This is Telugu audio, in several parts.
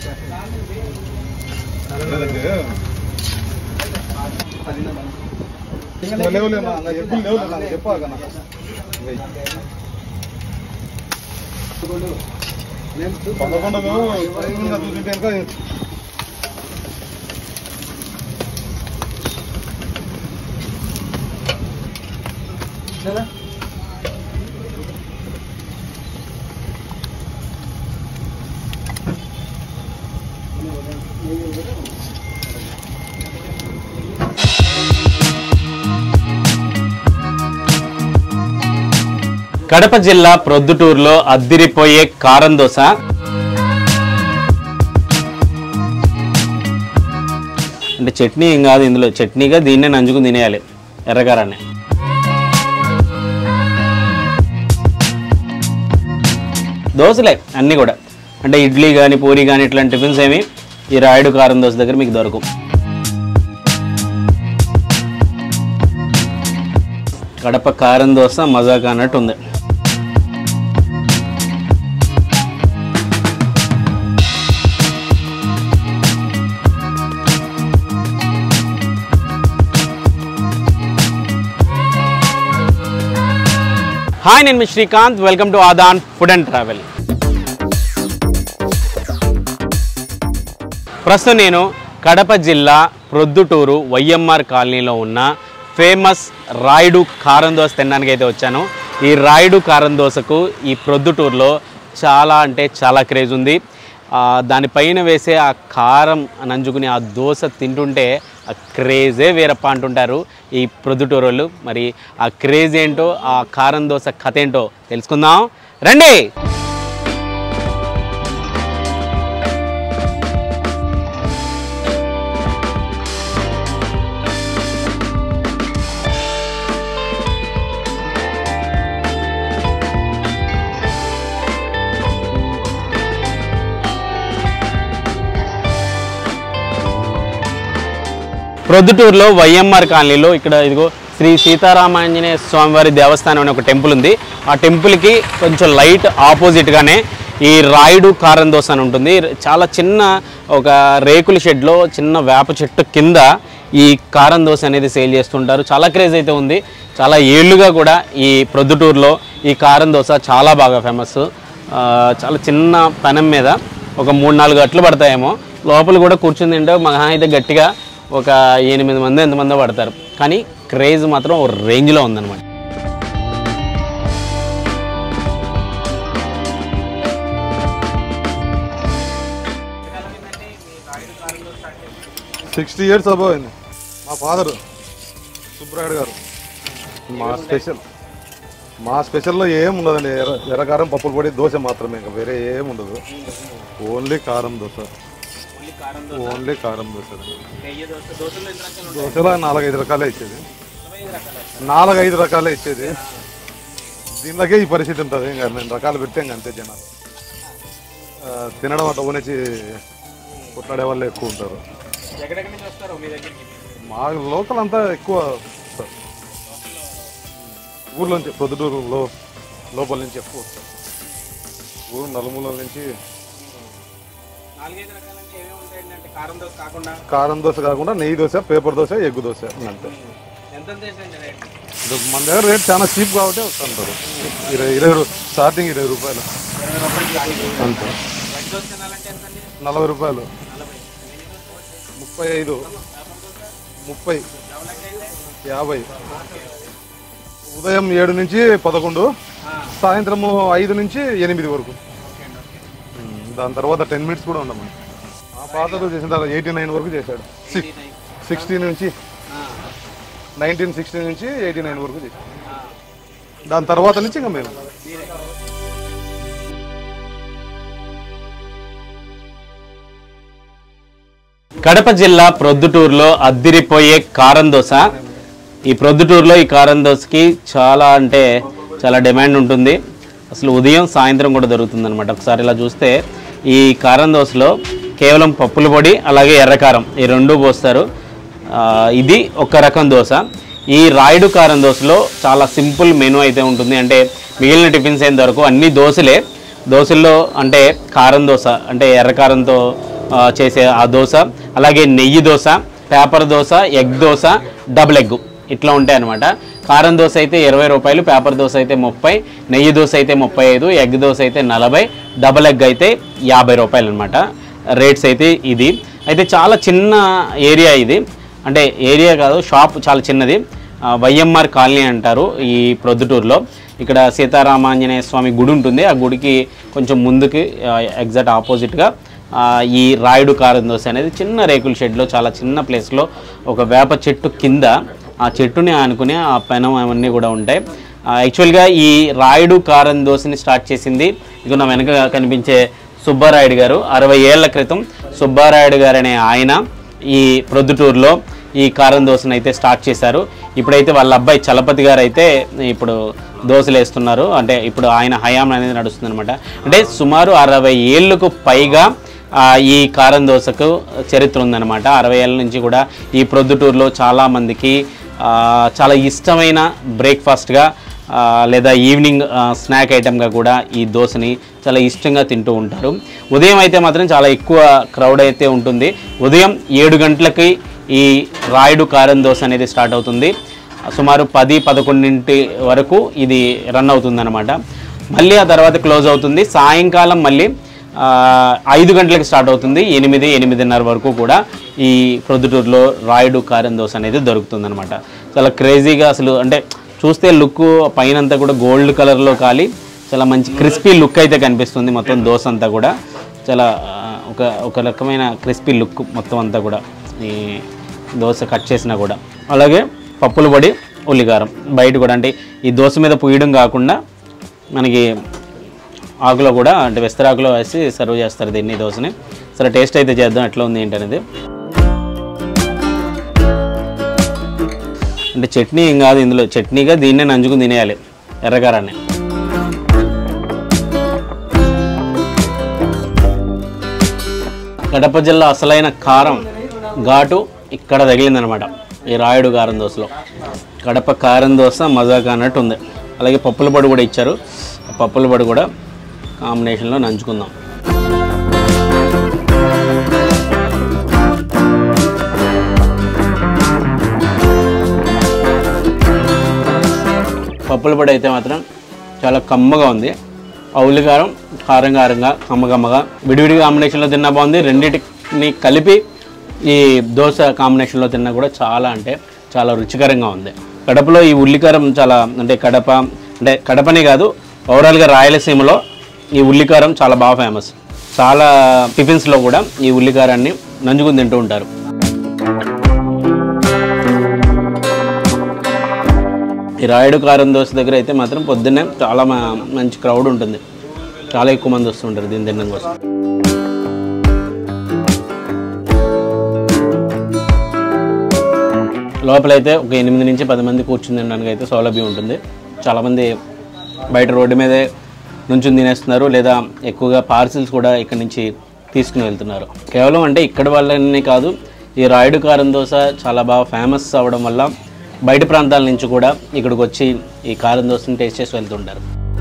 లేవులే నా ఎప్పుడు లేవులే నాకు చెప్పాలి కదా పదకొండు చూసింటే ఇంకా కడప జిల్లా ప్రొద్దుటూరులో అద్దిరిపోయే కారం దోశ అంటే చట్నీ ఏం కాదు ఇందులో చట్నీగా దీన్నే నంచుకుని తినేయాలి ఎర్రగారాన్ని దోశలే అన్నీ కూడా అంటే ఇడ్లీ కానీ పూరి కానీ ఇట్లాంటి టిఫిన్స్ ఏమి ఈ రాయుడు కారం దోశ దగ్గర మీకు దొరకవు కడప కారం దోశ మజాగా అన్నట్టు ఉంది హాయ్ నేను మీ Srikanth welcome to Aadan food and travel ప్రస్తుతం నేను కడప జిల్లా ప్రొద్దుటూరు వైఎంఆర్ కాలనీలో ఉన్న ఫేమస్ రాయుడు కారం దోశ తినడానికి అయితే వచ్చాను ఈ రాయుడు కారం దోశకు ఈ ప్రొద్దుటూరులో చాలా అంటే చాలా క్రేజ్ ఉంది ఆ, దానిపైన వేసే ఆ కారం నంజుకుని ఆ దోశ తింటుంటే ఆ క్రేజే వేరప్ప అంటుంటారు ఈ ప్రొద్దుటూరు వాళ్ళు మరి ఆ క్రేజ్ ఏంటో ఆ కారం దోశ కథ ఏంటో తెలుసుకుందాం రండి ప్రొద్దుటూరులో వైఎంఆర్ కాలనీలో ఇక్కడ ఇదిగో శ్రీ సీతారామాంజనేయ స్వామివారి దేవస్థానం అనే ఒక టెంపుల్ ఉంది ఆ టెంపుల్కి కొంచెం లైట్ ఆపోజిట్గానే ఈ రాయుడు కారం దోశ అని ఉంటుంది చాలా చిన్న ఒక రేకుల షెడ్లో చిన్న వేప చెట్టు కింద ఈ కారం దోశ అనేది సేల్ చేస్తుంటారు చాలా క్రేజ్ అయితే ఉంది చాలా ఏళ్ళుగా కూడా ఈ ప్రొద్దుటూరులో ఈ కారం దోశ చాలా బాగా ఫేమస్ ఆ, చాలా చిన్న పెనం మీద ఒక మూడు నాలుగు అట్లు పడతాయేమో లోపల కూడా కూర్చుని తింటే మహా అయితే గట్టిగా ఒక ఎనిమిది మంది ఎంతమందో పడతారు కానీ క్రేజ్ మాత్రం ఒక రేంజ్లో ఉందన్నమాట సిక్స్టీ ఇయర్స్ అబౌవ్ అయింది మా ఫాదర్ సుబ్బరాయుడు గారు మా స్పెషల్ మా స్పెషల్లో ఏం ఉండదండి ఎర్ర ఎర్రకారం పప్పుల పొడి దోశ మాత్రమే ఇంకా వేరే ఏం ఉండదు ఓన్లీ కారం దోశ ఓన్లీ కారం దోశ దోశలో నాలుగైదు రకాలే ఇచ్చేది నాలుగైదు రకాలే ఇచ్చేది దీనిలోకే ఈ పరిస్థితి ఉంటుంది ఇంకా నేను రకాలు పెడితే ఇంకా అంతే జనాలు ఆ, తినడం అట్లా కొనేసి కొట్లాడే వాళ్ళు ఎక్కువ ఉంటారు మా లోకల్ అంతా ఎక్కువ వస్తారు. ఊర్లోంచి ప్రొద్దుటూరు లో లోపల నుంచి ఎక్కువ వస్తారు ఊరు నలుమూలల నుంచి కారం దోశ కాకుండా నెయ్యి దోశ పేపర్ దోశ ఎగ్గు దోశ అంతే ఇది మన దగ్గర రేట్ చాలా చీప్ కాబట్టి వస్తుంటారు ఇరవై ఇరవై రూ- స్టార్టింగ్ ఇరవై రూపాయలు అంతే నలభై రూపాయలు ముప్పై ఐదు ముప్పై యాభై ఉదయం ఏడు నుంచి పదకొండు సాయంత్రము ఐదు నుంచి ఎనిమిది వరకు ఉమ్, దాని తర్వాత టెన్ మినిట్స్ కూడా ఉండము మా ఫాదర్ చేసిన తర్వాత ఎయిటీ నైన్ వరకు చేశాడు సిక్స్టీ నుంచి నైన్టీన్ సిక్స్టీ నుంచి ఎయిటీ నైన్ వరకు చేశాడు దాని తర్వాత నుంచి ఇంకా మేము కడప జిల్లా ప్రొద్దుటూరులో అద్దిరిపోయే కారం దోశ ఈ ప్రొద్దుటూరులో ఈ కారం దోశకి చాలా అంటే చాలా డిమాండ్ ఉంటుంది అసలు ఉదయం సాయంత్రం కూడా దొరుకుతుంది అనమాట ఒకసారి ఇలా చూస్తే ఈ కారం దోశలో కేవలం పప్పుల పొడి అలాగే ఎర్రకారం ఈ రెండు పోస్తారు ఆ, ఇది ఒక రకం దోశ ఈ రాయుడు కారం దోశలో చాలా సింపుల్ మెనూ అయితే ఉంటుంది అంటే మిగిలిన టిఫిన్స్ ఏం దొరకవు అన్ని దోశలే దోశల్లో అంటే కారం దోశ అంటే ఎర్రకారంతో ఆ, చేసే ఆ దోశ అలాగే నెయ్యి dosa paper dosa egg dosa double egg ఇట్లా ఉంటాయి అనమాట కారం దోశ అయితే ఇరవై రూపాయలు పేపర్ దోశ అయితే ముప్పై నెయ్యి దోశ అయితే ముప్పై ఐదు ఎగ్ దోశ అయితే నలభై డబల్ ఎగ్ అయితే యాభై రూపాయలు అనమాట రేట్స్ అయితే ఇది అయితే చాలా చిన్న ఏరియా ఇది అంటే ఏరియా కాదు షాప్ చాలా చిన్నది ఆ, వైఎంఆర్ కాలనీ అంటారు ఈ ప్రొద్దుటూరులో ఇక్కడ సీతారామాంజనేయ స్వామి గుడి ఉంటుంది ఆ గుడికి కొంచెం ముందుకి ఎగ్జాక్ట్ ఆపోజిట్గా ఆ, ఈ రాయుడు కారం దోశ అనేది చిన్న రేకుల షెడ్లో చాలా చిన్న ప్లేస్లో ఒక వేప చెట్టు కింద ఆ చెట్టుని ఆనుకుని ఆ పెనం అవన్నీ కూడా ఉంటాయి యాక్చువల్గా ఈ రాయుడు కారం దోశని స్టార్ట్ చేసింది ఇక నా వెనక కనిపించే సుబ్బారాయుడు గారు అరవై ఏళ్ల క్రితం సుబ్బారాయుడు గారు అనే ఆయన ఈ ప్రొద్దుటూరులో ఈ కారం దోశను అయితే స్టార్ట్ చేశారు ఇప్పుడైతే వాళ్ళ అబ్బాయి చలపతి గారు అయితే ఇప్పుడు దోశలు వేస్తున్నారు అంటే ఇప్పుడు ఆయన హయాం అనేది నడుస్తుంది అనమాట అంటే సుమారు అరవై ఏళ్ళకు పైగా ఆ, ఈ కారం దోశకు చరిత్ర ఉందన్నమాట అరవై ఏళ్ళ నుంచి కూడా ఈ ప్రొద్దుటూరులో చాలామందికి ఆ, చాలా ఇష్టమైన బ్రేక్ఫాస్ట్గా ఆ, లేదా ఈవినింగ్ ఆ, స్నాక్ ఐటెంగా కూడా ఈ దోశని చాలా ఇష్టంగా తింటూ ఉంటారు ఉదయం అయితే మాత్రం చాలా ఎక్కువ క్రౌడ్ అయితే ఉంటుంది ఉదయం ఏడు గంటలకి ఈ రాయుడు కారం దోశ అనేది స్టార్ట్ అవుతుంది సుమారు పది పదకొండింటి వరకు ఇది రన్ అవుతుందన్నమాట మళ్ళీ ఆ తర్వాత క్లోజ్ అవుతుంది సాయంకాలం మళ్ళీ ఆ, ఐదు గంటలకు స్టార్ట్ అవుతుంది ఎనిమిది ఎనిమిదిన్నర వరకు కూడా ఈ ప్రొద్దుటూరులో రాయుడు కారం దోశ అనేది దొరుకుతుందన్నమాట చాలా క్రేజీగా అసలు అంటే చూస్తే లుక్ పైన అంతా కూడా గోల్డ్ కలర్లో కాలి చాలా మంచి క్రిస్పీ లుక్ అయితే కనిపిస్తుంది మొత్తం దోశ అంతా కూడా చాలా ఆ, ఒక ఒక రకమైన క్రిస్పీ లుక్ మొత్తం అంతా కూడా ఈ దోశ కట్ చేసినా కూడా అలాగే పప్పుల పొడి ఉల్లికారం బయట కూడా అంటే ఈ దోశ మీద పూయడం కాకుండా మనకి ఆకులో కూడా అంటే విస్తరాకులో వేసి సర్వ్ చేస్తారు దీన్ని ఈ దోశని సరే టేస్ట్ అయితే చేద్దాం ఎట్లా ఉంది ఏంటి అనేది అంటే చట్నీ ఏం కాదు ఇందులో చట్నీగా దీన్నే నంచుకుని తినేయాలి ఎర్రకారాన్ని కడప జిల్లా అసలైన కారం ఘాటు ఇక్కడ తగిలిందనమాట ఈ రాయుడు కారం దోశలో కడప కారం దోశ మజాగా అన్నట్టు ఉంది అలాగే పప్పుల పొడి కూడా ఇచ్చారు ఆ పప్పుల పొడి కూడా కాంబినేషన్లో నంచుకుందాం పప్పుల పొడి అయితే మాత్రం చాలా కమ్మగా ఉంది ఆ ఉల్లికారం కారం కారంగా కమ్మ కమ్మగా విడివిడి కాంబినేషన్లో తిన్నా బాగుంది రెండింటిని కలిపి ఈ దోశ కాంబినేషన్లో తిన్నా కూడా చాలా అంటే చాలా రుచికరంగా ఉంది కడపలో ఈ ఉల్లికారం చాలా అంటే కడప అంటే కడపనే కాదు ఓవరాల్గా రాయలసీమలో ఈ ఉల్లికారం చాలా బాగా ఫేమస్ చాలా టిఫిన్స్లో కూడా ఈ ఉల్లికారాన్ని నంజుకుని తింటూ ఉంటారు ఈ రాయుడు కారం దోశ దగ్గర అయితే మాత్రం పొద్దున్నే చాలా మ- మంచి క్రౌడ్ ఉంటుంది చాలా ఎక్కువ మంది వస్తుంటారు దీని తినడం కోసం లోపలైతే ఒక ఎనిమిది నుంచి పది మంది కూర్చుని తినడానికి అయితే సౌలభ్యం ఉంటుంది చాలామంది బయట రోడ్డు మీదే నుంచుని తినేస్తున్నారు లేదా ఎక్కువగా పార్సిల్స్ కూడా ఇక్కడ నుంచి తీసుకుని వెళ్తున్నారు కేవలం అంటే ఇక్కడ వాళ్ళని కాదు ఈ రాయుడు కారం దోశ చాలా బాగా ఫేమస్ అవ్వడం వల్ల బయట ప్రాంతాల నుంచి కూడా ఇక్కడికి వచ్చి ఈ కారం దోశని టేస్ట్ చేసి వెళ్తుంటారు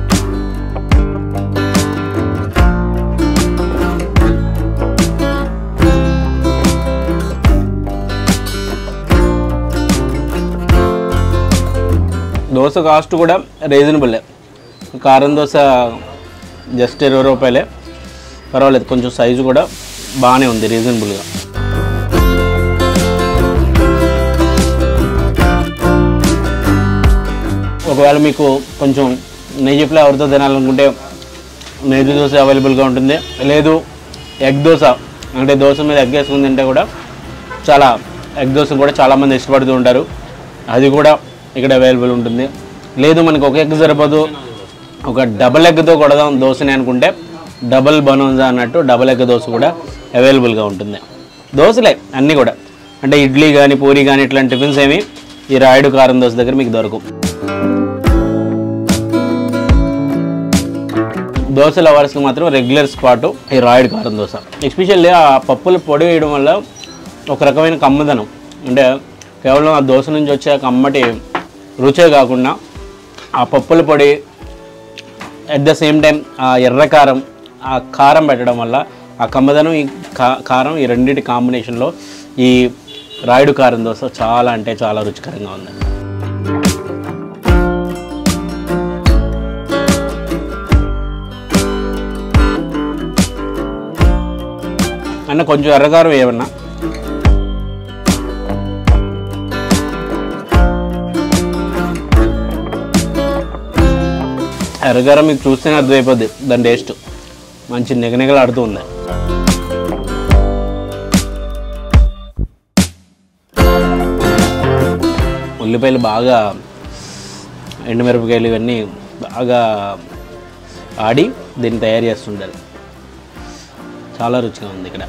దోశ కాస్ట్ కూడా రీజనబుల్లే కారం దోశ జస్ట్ ఇరవై రూపాయలే పర్వాలేదు కొంచెం సైజు కూడా బాగానే ఉంది రీజనబుల్గా ఒకవేళ మీకు కొంచెం నెయ్యి ఫ్లేవర్తో తినాలనుకుంటే నెయ్యి దోశ అవైలబుల్గా ఉంటుంది లేదు ఎగ్ దోశ అంటే దోశ మీద ఎగ్ వేసుకుని తింటే కూడా చాలా ఎగ్ దోశ కూడా చాలామంది ఇష్టపడుతూ ఉంటారు అది కూడా ఇక్కడ అవైలబుల్ ఉంటుంది లేదు మనకి ఒక ఎగ్ సరిపోదు ఒక డబల్ ఎగ్తో కొడదాం దోశని అనుకుంటే డబల్ బనోజా అన్నట్టు డబల్ ఎగ్ దోశ కూడా అవైలబుల్గా ఉంటుంది దోశలే అన్నీ కూడా అంటే ఇడ్లీ కానీ పూరి కానీ ఇట్లాంటి టిఫిన్స్ ఏమి ఈ రాయుడు కారం దోశ దగ్గర మీకు దొరకవు దోశ లవర్స్కి మాత్రం రెగ్యులర్ స్పాట్ ఈ రాయుడు కారం దోశ ఎస్పెషల్లీ ఆ పప్పులు పొడి వేయడం వల్ల ఒక రకమైన కమ్మదనం అంటే కేవలం ఆ దోశ నుంచి వచ్చే ఆ కమ్మటి రుచే కాకుండా ఆ పప్పుల పొడి అట్ ద సేమ్ టైం ఆ ఎర్ర కారం ఆ కారం పెట్టడం వల్ల ఆ కమ్మదనం ఈ కా కారం ఈ రెండింటి కాంబినేషన్లో ఈ రాయుడు కారం దోశ చాలా అంటే చాలా రుచికరంగా ఉంది అన్న కొంచెం ఎర్రగారం ఏమన్నా ఎర్రగారం మీకు చూస్తేనే అర్థమైపోద్ది దాని టేస్ట్ మంచి నిగనిగలాడుతూ ఉంది ఉల్లిపాయలు బాగా ఎండుమిరపకాయలు ఇవన్నీ బాగా ఆడి దీన్ని తయారు చేస్తుంటారు చాలా రుచిగా ఉంది ఇక్కడ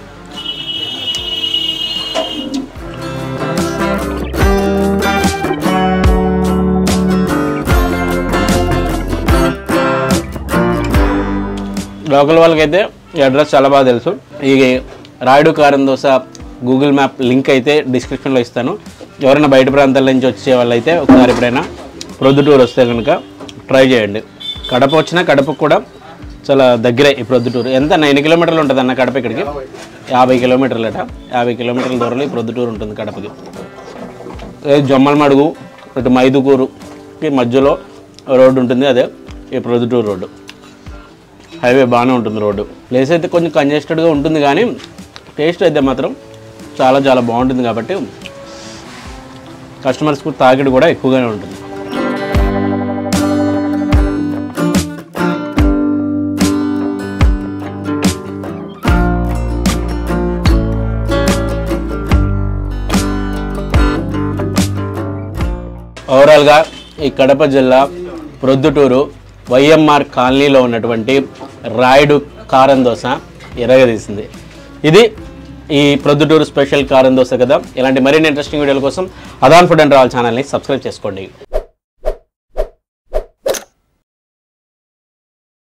లోకల్ వాళ్ళకైతే ఈ అడ్రస్ చాలా బాగా తెలుసు ఈ రాయుడు కారం దోశ గూగుల్ మ్యాప్ లింక్ అయితే డిస్క్రిప్షన్లో ఇస్తాను ఎవరైనా బయట ప్రాంతాల నుంచి వచ్చే వాళ్ళైతే ఒకసారి ఎప్పుడైనా ప్రొద్దుటూరు వస్తే కనుక ట్రై చేయండి కడప వచ్చినా కడపకు కూడా చాలా దగ్గరే ఈ ప్రొద్దుటూరు ఎంత ఎన్ని కిలోమీటర్లు ఉంటుంది అన్న కడప ఇక్కడికి యాభై కిలోమీటర్లట యాభై కిలోమీటర్ల దూరంలో ఈ ప్రొద్దుటూరు ఉంటుంది కడపకి ఏ జొమ్మల మడుగు ఇటు మైదుకూరుకి మధ్యలో రోడ్డు ఉంటుంది అదే ఈ ప్రొద్దుటూరు రోడ్డు హైవే బాగానే ఉంటుంది రోడ్డు ప్లేస్ అయితే కొంచెం కంజెస్టెడ్గా ఉంటుంది కానీ టేస్ట్ అయితే మాత్రం చాలా చాలా బాగుంటుంది కాబట్టి కస్టమర్స్కు తాకిడి కూడా ఎక్కువగానే ఉంటుంది ఓవరాల్గా ఈ కడప జిల్లా ప్రొద్దుటూరు వైఎంఆర్ కాలనీలో ఉన్నటువంటి రాయుడు కారం దోశ ఎరగదీసింది ఇది ఈ ప్రొద్దుటూరు స్పెషల్ కారం దోశ కదా ఇలాంటి మరిన్ని ఇంట్రెస్టింగ్ వీడియోల కోసం అదాన్ ఫుడ్ అండ్ రాల్ ఛానల్ని సబ్స్క్రైబ్ చేసుకోండి